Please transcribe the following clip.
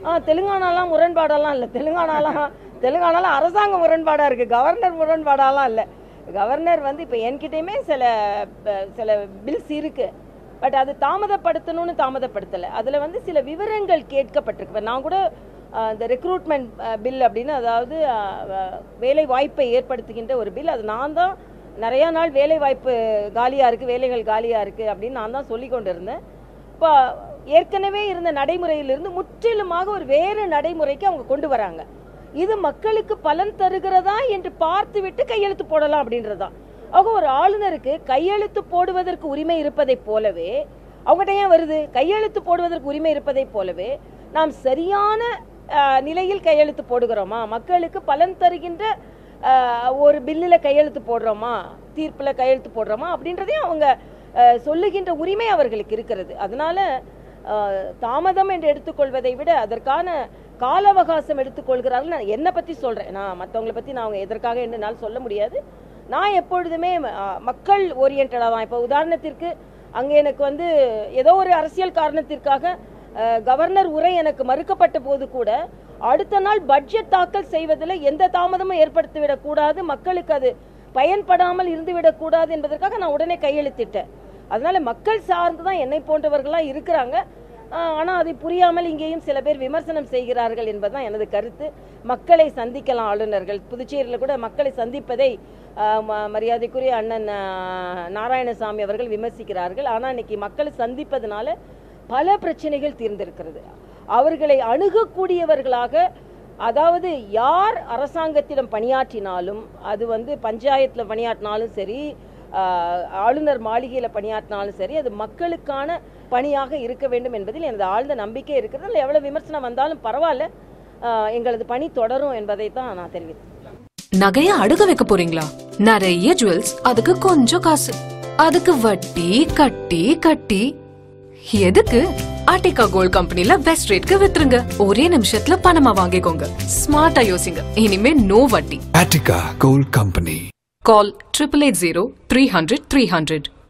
ஆ தெலுங்கானாலாம் முரண்பாடெல்லாம் இல்லை தெலுங்கானாலாம் தெலுங்கானாலாம் அரசாங்க முரண்பாடாக இருக்குது கவர்னர் முரண்பாடாலாம் இல்லை கவர்னர் வந்து இப்போ என்கிட்டயுமே சில ப- சில பில்ஸ் இருக்குது பட் அது தாமதப்படுத்தணும்னு தாமதப்படுத்தலை அதில் வந்து சில விவரங்கள் கேட்கப்பட்டிருக்கு இப்ப நான் கூட ஆ, இந்த ரெக்ரூட்மெண்ட் பில் அப்படின்னு அதாவது ஆ, வ- வேலை வாய்ப்பை ஏற்படுத்துகின்ற ஒரு பில் அது நான் தான் நிறையா நாள் வேலை வாய்ப்பு காலியாக இருக்குது வேலைகள் காலியாக இருக்குது அப்படின்னு நான் தான் சொல்லி கொண்டு இருந்தேன் இப்போ ஏற்கனவே இருந்த நடைமுறையிலிருந்து முற்றிலுமாக ஒரு வேறு நடைமுறைக்கு அவங்க கொண்டு வராங்க இது மக்களுக்கு பலன் தருகிறதா என்று பார்த்துவிட்டு கையெழுத்து போடலாம் அப்படின்றதா ஆக ஒரு ஆளுநருக்கு கையெழுத்து போடுவதற்கு உரிமை இருப்பதைப் போலவே அவங்ககிட்ட ஏன் வருது கையெழுத்து போடுவதற்கு உரிமை இருப்பதைப் போலவே நாம் சரியான ஆஹ், நிலையில் கையெழுத்து போடுகிறோமா மக்களுக்கு பலன் தருகின்ற ஆஹ், ஒரு பில்லில் கையெழுத்து போடுறோமா தீர்ப்பில் கையெழுத்து போடுறோமா அப்படின்றதையும் அவங்க ஆஹ், சொல்லுகின்ற உரிமை அவர்களுக்கு இருக்கிறது அதனால ஆஹ், தாமதம் என்று எடுத்துக்கொள்வதை விட அதற்கான கால அவகாசம் எடுத்துக்கொள்கிறார்கள் நான் என்னை பற்றி சொல்கிறேன் நான் மற்றவங்களை பற்றி நான் அவங்க எதற்காக என்னால் சொல்ல முடியாது நான் எப்பொழுதுமே ஆஹ், மக்கள் ஓரியன்டாக தான் இப்போ உதாரணத்திற்கு அங்கே எனக்கு வந்து ஏதோ ஒரு அரசியல் காரணத்திற்காக அஹ், கவர்னர் உரை எனக்கு மறுக்கப்பட்ட போது கூட அடுத்த நாள் பட்ஜெட் தாக்கல் செய்வதில் எந்த தாமதமும் ஏற்படுத்திவிடக் கூடாது மக்களுக்கு அது பயன்படாமல் இருந்துவிடக் கூடாது என்பதற்காக நான் உடனே கையெழுத்திட்டேன் அதனால மக்கள் சார்ந்து தான் என்னை போன்றவர்கள்லாம் இருக்கிறாங்க ஆஹ், ஆனா அதை புரியாமல் இங்கேயும் சில பேர் விமர்சனம் செய்கிறார்கள் என்பதுதான் எனது கருத்து மக்களை சந்திக்கலாம் ஆளுநர்கள் புதுச்சேரியில் கூட மக்களை சந்திப்பதை ஆஹ், ம- மரியாதைக்குரிய அண்ணன் ஆஹ், நாராயணசாமி அவர்கள் விமர்சிக்கிறார்கள் ஆனா இன்னைக்கு மக்களை சந்திப்பதனால பல பிரச்சனைகள் தீர்ந்திருக்கிறது அவர்களை அணுகக்கூடியவர்களாக அதாவது யார் அரசாங்கத்திடம் பணியாற்றினாலும் அது வந்து பஞ்சாயத்தில் பணியாற்றினாலும் சரி ஆஹ், ஆளுநர் மாளிகையில் பணியாற்றினாலும் சரி அது மக்களுக்கான பணியாக இருக்க வேண்டும் என்பதில் எனது ஆழ்ந்த நம்பிக்கை இருக்கிறது அதில் எவ்வளவு விமர்சனம் வந்தாலும் பரவாயில்ல ஆஹ், எங்களது பணி தொடரும் என்பதை தான் நான் தெரிவித்தேன் நகைய அடுக்க வைக்க போறீங்களா நிறைய ஜுவல்ஸ் அதுக்கு கொஞ்சம் காசு அதுக்கு வட்டி கட்டி கட்டி எதுக்கு ஆர்டிகா கோல்ட் கம்பெனில பெஸ்ட் ரேட்க்கு வித்துருங்க ஒரே நிமிஷத்துல பணமா வாங்கிக்கோங்க ஸ்மார்ட்டா யோசிங்க இனிமே நோ வட்டி Attica Gold Company. Call triple eight zero three hundred three hundred